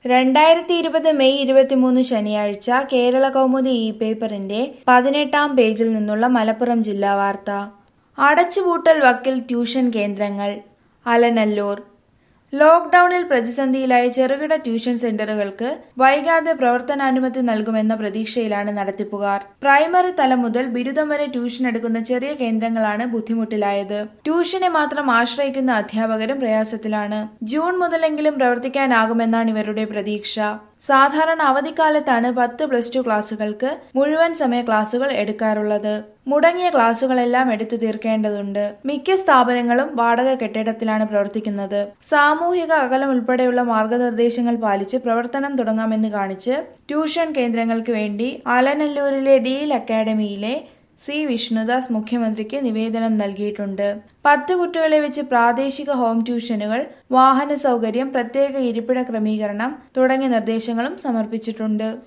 രണ്ടായിരത്തി ഇരുപത് മെയ് ഇരുപത്തിമൂന്ന് ശനിയാഴ്ച കേരള കൗമുദി ഇ പേപ്പറിന്റെ പതിനെട്ടാം പേജിൽ നിന്നുള്ള മലപ്പുറം ജില്ലാ വാർത്ത അടച്ചുപൂട്ടൽ വക്കിൽ ട്യൂഷൻ കേന്ദ്രങ്ങൾ അലനല്ലൂർ ലോക്ഡൌണിൽ പ്രതിസന്ധിയിലായ ചെറുകിട ട്യൂഷൻ സെന്ററുകൾക്ക് വൈകാതെ പ്രവർത്തനാനുമതി നൽകുമെന്ന പ്രതീക്ഷയിലാണ് നടത്തിപ്പുകാർ പ്രൈമറി തലം മുതൽ ബിരുദം വരെ ട്യൂഷൻ എടുക്കുന്ന ചെറിയ കേന്ദ്രങ്ങളാണ് ബുദ്ധിമുട്ടിലായത് ട്യൂഷനെ മാത്രം ആശ്രയിക്കുന്ന അധ്യാപകരും പ്രയാസത്തിലാണ് ജൂൺ മുതലെങ്കിലും പ്രവർത്തിക്കാനാകുമെന്നാണ് ഇവരുടെ പ്രതീക്ഷ സാധാരണ അവധിക്കാലത്താണ് പത്ത് പ്ലസ് ടു ക്ലാസുകൾക്ക് മുഴുവൻ സമയ ക്ലാസുകൾ എടുക്കാറുള്ളത് മുടങ്ങിയ ക്ലാസുകളെല്ലാം എടുത്തു തീർക്കേണ്ടതുണ്ട് മിക്ക സ്ഥാപനങ്ങളും വാടക കെട്ടിടത്തിലാണ് പ്രവർത്തിക്കുന്നത് സാമൂഹിക അകലം ഉൾപ്പെടെയുള്ള മാർഗനിർദ്ദേശങ്ങൾ പാലിച്ച് പ്രവർത്തനം തുടങ്ങാമെന്ന് കാണിച്ച് ട്യൂഷൻ കേന്ദ്രങ്ങൾക്ക് വേണ്ടി അലനല്ലൂരിലെ ഡീൽ അക്കാദമിയിലെ സി വിഷ്ണുദാസ് മുഖ്യമന്ത്രിക്ക് നിവേദനം നൽകിയിട്ടുണ്ട് പത്ത് കുട്ടികളെ വെച്ച് പ്രാദേശിക ഹോം ട്യൂഷനുകൾ വാഹന സൗകര്യം പ്രത്യേക ഇരിപ്പിട ക്രമീകരണം തുടങ്ങിയ നിർദ്ദേശങ്ങളും സമർപ്പിച്ചിട്ടുണ്ട്